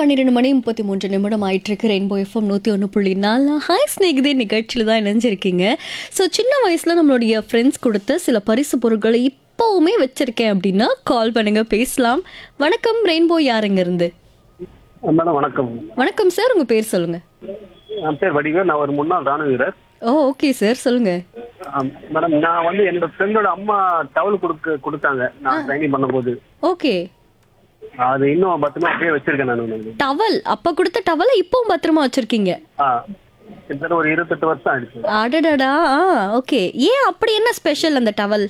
பன்னிரெண்டு மணி முப்பத்தி மூன்று நிமிடம் ஆயிட்டு இருக்கு ரெயின்போ எஃப்எம் நூற்றி ஒன்று புள்ளி நாலு ஹாய் ஸ்நேகிதே நிகழ்ச்சியில் தான் இணைஞ்சிருக்கீங்க ஸோ சின்ன வயசில் நம்மளுடைய ஃப்ரெண்ட்ஸ் கொடுத்த சில பரிசு பொருட்களை இப்போவுமே வச்சிருக்கேன் அப்படின்னா கால் பண்ணுங்க பேசலாம் வணக்கம் ரெயின்போ யாருங்க இருந்து மேடம் வணக்கம் வணக்கம் சார் உங்கள் பேர் சொல்லுங்க என் பேர் வடிவேல் நான் ஒரு முன்னாள் ராணுவ வீரர் ஓ ஓகே சார் சொல்லுங்க ஆம், மேடம் நான் வந்து என்னோட ஃப்ரெண்டோட அம்மா டவல் கொடுக்க கொடுத்தாங்க நான் ட்ரைனிங் பண்ணும்போது ஓகே அது இன்னும் பத்திரமா அப்படியே வச்சிருக்கேன் நான் வந்து. டவல் அப்போ கொடுத்த டவலை இப்போவும் பத்திரமா வச்சிருக்கீங்க ஆ கிட்டத்தட்ட ஒரு இருபத்தெட்டு வருஷம் ஆயிடுச்சு அடடடா ஆ ஓகே ஏன் அப்படி என்ன ஸ்பெஷல் அந்த டவல்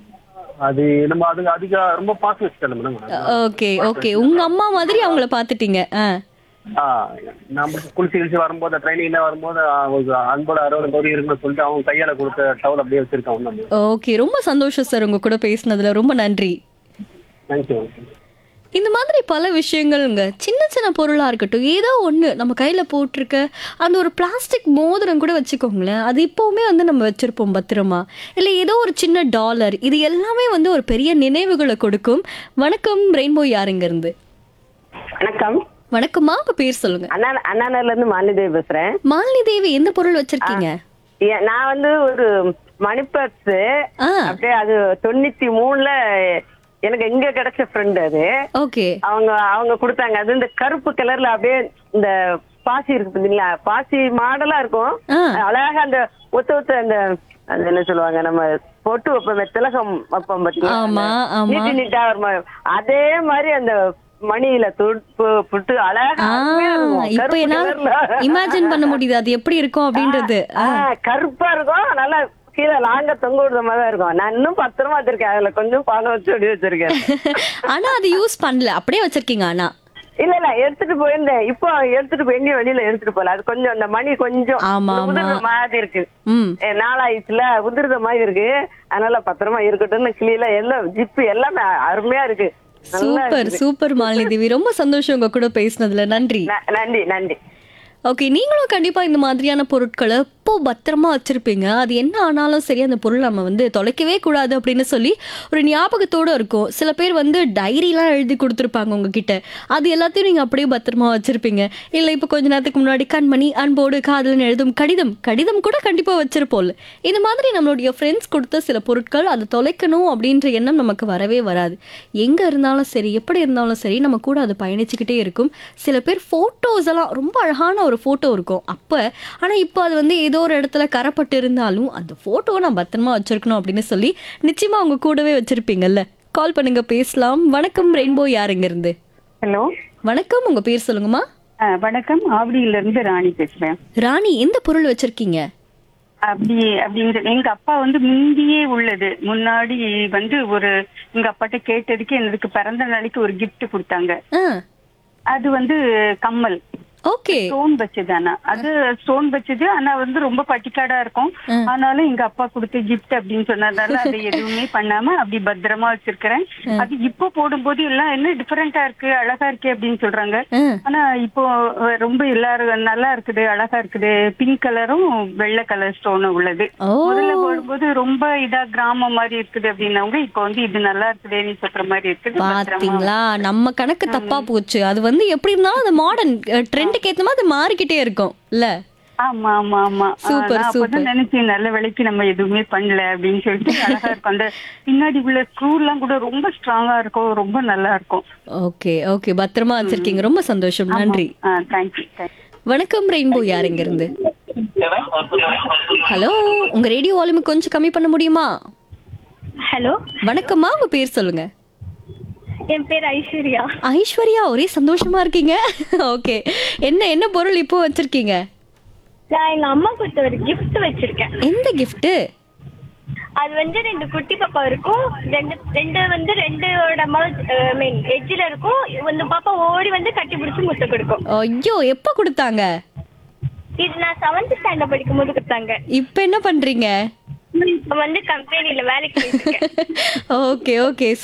அது நம்ம அதுக்கு அதிக ரொம்ப பாசம் வச்சுட்டேன் மேடம் ஓகே ஓகே உங்க அம்மா மாதிரி அவங்கள பார்த்துட்டீங்க ஆ ஆ நம்ம குளிச்சு கிழிச்சு வரும்போது ட்ரைனிங்ல வரும்போது ஆ, ஒரு அன்போட அறுபது கோடி இருக்குன்னு சொல்லிட்டு அவங்க கையால கொடுத்த டவல் அப்படியே வச்சிருக்கேன் ஒன்று ஓகே ரொம்ப சந்தோஷம் சார் உங்க கூட பேசினதுல ரொம்ப நன்றி தேங்க்யூ இந்த மாதிரி பல விஷயங்கள்ங்க சின்ன சின்ன பொருளாக இருக்கட்டும் ஏதோ ஒன்று நம்ம கையில் போட்டிருக்க அந்த ஒரு பிளாஸ்டிக் மோதிரம் கூட வச்சுக்கோங்களேன் அது இப்போவுமே வந்து நம்ம வச்சுருப்போம் பத்திரமா இல்லை ஏதோ ஒரு சின்ன டாலர் இது எல்லாமே வந்து ஒரு பெரிய நினைவுகளை கொடுக்கும் வணக்கம் ரெயின்போ யாருங்க இருந்து வணக்கம் வணக்கம்மா உங்க பேர் சொல்லுங்க அண்ணா அண்ணாநகர்ல இருந்து மாலிதேவி பேசுறேன் மாலினி தேவி எந்த பொருள் வச்சிருக்கீங்க ஏ- நான் வந்து ஒரு மணி பர்ஸ் ஆ அப்படியே அது தொண்ணூத்தி மூணுல எனக்கு எங்க கிடைச்ச ஃப்ரெண்ட் அது ஓகே அவங்க அவங்க கொடுத்தாங்க அது இந்த கருப்பு கலர்ல அப்படியே இந்த பாசி இருக்கு பாத்தீங்களா பாசி மாடலா இருக்கும் ஆ. அழகா அந்த ஒத்த ஒத்த அந்த அது என்ன சொல்லுவாங்க நம்ம பொட்டு வைப்போம் திலகம் வைப்போம் பாத்தீங்களா ஆமா, ஆமா. நீட்டு நீட்டா ஒரு மாதிரி அதே மாதிரி அந்த மணியில தொட்டு புட்டு அழகா ஆ அருமையா இருக்கும். இப்போ கருப்பு என்னால கலர்ல. இமேஜின் பண்ண முடியுது அது எப்படி இருக்கும் அப்படின்றது ஆ, கருப்பா இருக்கும் நல்லா கீழே லாங்க தொங்க விடுற மாதிரி தான் இருக்கும் நான் இன்னும் பத்திரமா வச்சிருக்கேன் அதுல கொஞ்சம் பாகம் வச்சு அப்படி வச்சிருக்கேன் ஆனா அது யூஸ் பண்ணல அப்படியே வச்சிருக்கீங்க ஆனா இல்ல இல்ல எடுத்துட்டு போயிருந்தேன் இப்போ எடுத்துட்டு போய் எங்கேயும் வெளியில எடுத்துட்டு போல அது கொஞ்சம் அந்த மணி கொஞ்சம் ஆமா, ஆமா. உதிர்ற மாதிரி இருக்கு ம் ஏ, நாளாயிடுச்சுல உதிர்ற மாதிரி இருக்கு அதனால பத்திரமா இருக்கட்டும்னு கிளியில எல்லாம் ஜிப்பு எல்லாமே அருமையா இருக்கு நல்லா சூப்பர் இருக்குது. சூப்பர் மாலினி தேவி ரொம்ப சந்தோஷம் உங்க கூட பேசினதுல நன்றி ந- நன்றி நன்றி ஓகே நீங்களும் கண்டிப்பா இந்த மாதிரியான பொருட்களை எப்போ பத்திரமா வச்சிருப்பீங்க அது என்ன ஆனாலும் சரி அந்த பொருள் நம்ம வந்து தொலைக்கவே கூடாது அப்படின்னு சொல்லி ஒரு ஞாபகத்தோட இருக்கும் சில பேர் வந்து டைரிலாம் எழுதி கொடுத்துருப்பாங்க உங்ககிட்ட அது எல்லாத்தையும் நீங்க அப்படியே பத்திரமா வச்சிருப்பீங்க இல்லை இப்போ கொஞ்ச நேரத்துக்கு முன்னாடி கண்மணி அன்போடு காதலன் எழுதும் கடிதம் கடிதம் கூட கண்டிப்பா வச்சிருப்போம்ல இந்த மாதிரி நம்மளுடைய ஃப்ரெண்ட்ஸ் கொடுத்த சில பொருட்கள் அதை தொலைக்கணும் அப்படின்ற எண்ணம் நமக்கு வரவே வராது எங்க இருந்தாலும் சரி எப்படி இருந்தாலும் சரி நம்ம கூட அது பயணிச்சுக்கிட்டே இருக்கும் சில பேர் ஃபோட்டோஸ் எல்லாம் ரொம்ப அழகான ஒரு ஃபோட்டோ இருக்கும் அப்போ ஆனால் இப்போ அது வந்து ஏதோ ஒரு இடத்துல கரப்பட்டு இருந்தாலும் அந்த ஃபோட்டோவை நான் பத்திரமா வச்சிருக்கணும் அப்படின்னு சொல்லி நிச்சயமா அவங்க கூடவே வச்சிருப்பீங்கல்ல கால் பண்ணுங்க பேசலாம் வணக்கம் ரெயின்போ யாருங்க இருந்து ஹலோ வணக்கம் உங்க பேர் சொல்லுங்கம்மா அஹ், வணக்கம் ஆவடியில இருந்து ராணி பேசுறேன் ராணி எந்த பொருள் வச்சிருக்கீங்க அப்படி அப்படிங்கிற எங்க அப்பா வந்து முந்தியே உள்ளது முன்னாடி வந்து ஒரு எங்க அப்பாட்ட கேட்டதுக்கு எனக்கு பிறந்த நாளைக்கு ஒரு gift கொடுத்தாங்க ஆ அது வந்து கம்மல் ஓகே ஸ்டோன் வச்சது ஆனா அது ஸ்டோன் வச்சது ஆனா வந்து ரொம்ப பட்டிக்காடா இருக்கும் ஆனாலும் எங்க அப்பா கொடுத்த gift அப்படின்னு சொன்னதால அதை எதுவுமே பண்ணாம அப்படி பத்திரமா வச்சிருக்கிறேன் அது இப்போ போடும்போது எல்லாம் என்ன டிஃபரெண்டா இருக்கு அழகா இருக்கு அப்படின்னு சொல்றாங்க ஆ ஆனா இப்போ அஹ், ரொம்ப எல்லாரும் நல்லா இருக்குது அழகா இருக்குது பிங்க் கலரும் வெள்ளை கலர் ஸ்டோனும் உள்ளது ஓ முதல்ல போடும்போது ரொம்ப இதா கிராமம் மாதிரி இருக்குது அப்படின்னவங்க இப்போ வந்து இது நல்லா இருக்குதுன்னு சொல்ற மாதிரி இருக்குது பத்திரமா பாத்தீங்களா நம்ம கணக்கு தப்பா போச்சு அது வந்து எப்படி இருந்தாலும் அந்த மாடர்ன் ட்ரெண்டுக்கு ஏத்த மாதிரி அது மாறிக்கிட்டே இருக்கும் இல்ல ஆமா ஆமா ஆமா Super, நான் super. அப்பதான் நினைச்சேன் நல்ல வேலைக்கு நம்ம எதுவுமே பண்ணல அப்படின்னு சொல்லிட்டு அழகா இருக்கும் அந்த பின்னாடி உள்ள ஸ்க்ரூ எல்லாம் கூட ரொம்ப ஸ்ட்ராங்கா இருக்கும் ரொம்ப நல்லா இருக்கும் ஓகே ஓகே பத்திரமா வச்சிருக்கீங்க ரொம்ப சந்தோஷம் நன்றி தேங்க்யூ தேங்க்யூ வணக்கம் ரெயின்போ யார் இங்க இருந்து ஹலோ உங்க ரேடியோ வால்யூம் கொஞ்சம் கம்மி பண்ண முடியுமா ஹலோ வணக்கம்மா உங்க பேர் சொல்லுங்க என் பேர் ஐஸ்வர்யா ஐஸ்வர்யா ஒரே சந்தோஷமா இருக்கீங்க ஓகே என்ன என்ன பொருள் இப்போ வச்சிருக்கீங்க நான் எங்க அம்மா கொடுத்த ஒரு gift வச்சிருக்கேன் எந்த gift அது வந்து ரெண்டு குட்டி பாப்பா இருக்கும் ரெண்டு ரெண்டு வந்து ரெண்டோட மவுத் மீன் எட்ஜில் இருக்கும் இந்த பாப்பா ஓடி வந்து கட்டி பிடிச்சி முட்டை கொடுக்கும் ஐயோ எப்ப கொடுத்தாங்க இது நான் செவன்த் ஸ்டாண்டர்ட் படிக்கும் போது கொடுத்தாங்க இப்போ என்ன பண்றீங்க இப்போ வந்து கம்பெனில வேலைக்கு போயிட்டு இருக்கேன் ஓகே ஓகே